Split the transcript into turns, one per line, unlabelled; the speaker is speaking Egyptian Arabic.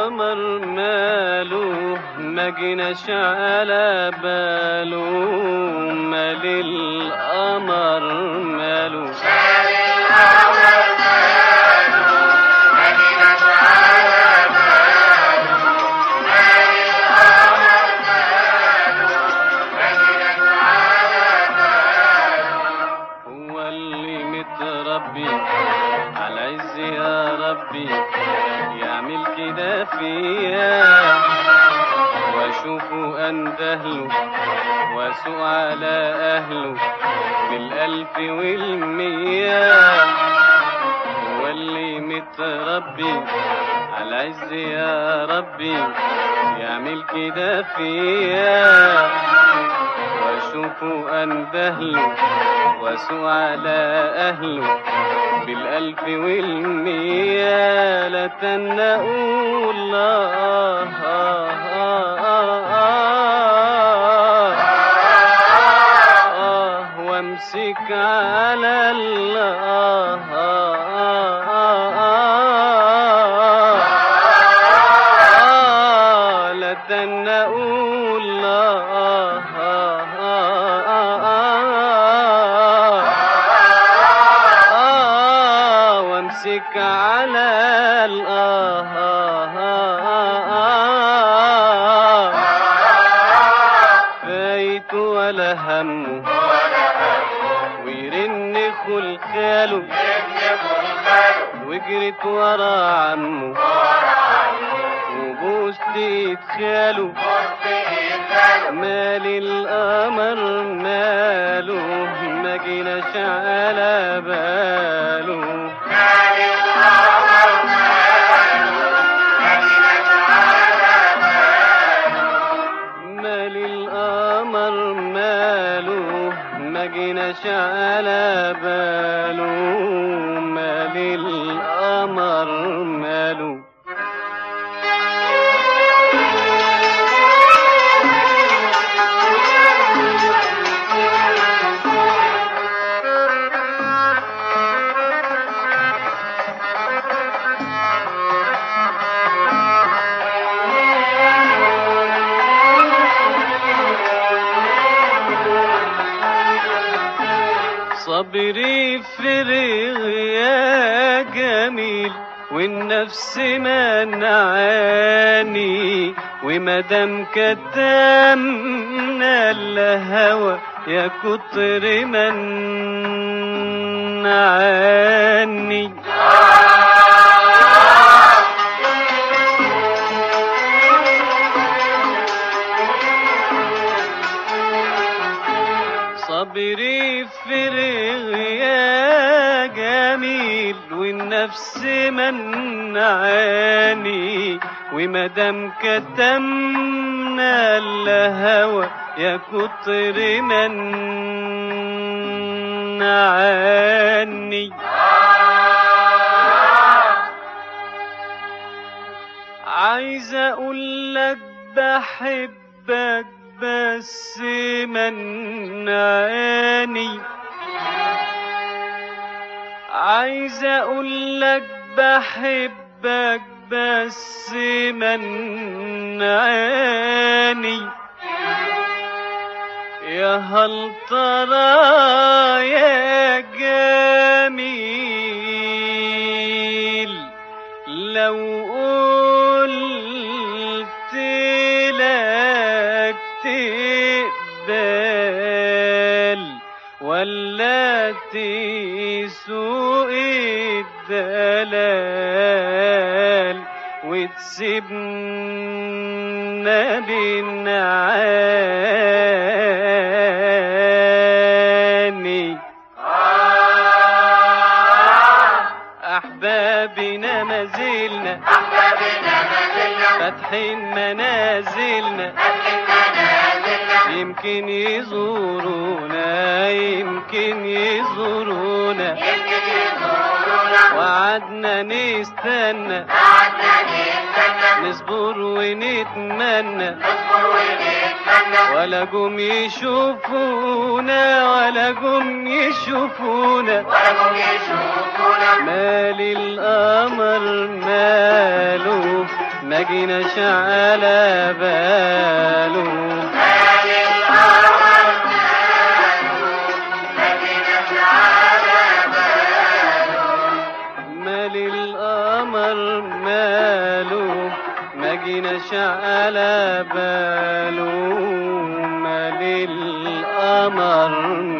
القمر ماله ما جناش على باله مال القمر ماله هو اللي متربي على عز يا ربي يعمل كده فيا واشوفه اندهله واسوق على اهله بالالف والمية هو اللي متربي على عز يا ربي يعمل كده فيا واشوفه اندهله واسوق على اهله بالالف والمية لا تنقوا الله آه وامسك على الله آه لا تنقوا الله آه وامسك على الآه فايت ولا همه ويرن خلخاله وجرت ورا عمه وبوست ادخاله مال القمر ماله ما جيناش على باله مال القمر ماله ما جيناش على باله مال القمر ماله صبري فرغ يا جميل والنفس منعاني ومدام كتمنا الهوى يا كتر منعاني صبري فرغ يا جميل والنفس منعاني ومدام كتمنا الهوى يا كتر منعاني عايز اقول لك بحبك بس منعاني عايز اقول لك بحبك بس منعاني يا هل ترى يا جميل لو قلت لك تقبل ولا تسوق الدلال وتسيبنا بالنعاني أحبابنا ما زلنا فاتحين منازلنا يمكن يزورونا يمكن يزورونا وعدنا نستنى نصبر ونتمنى ولا جم يشوفونا ولا جم يشوفونا مال القمر ماله ما جيناش على باله مال القمر ماله ما جيناش على باله مال القمر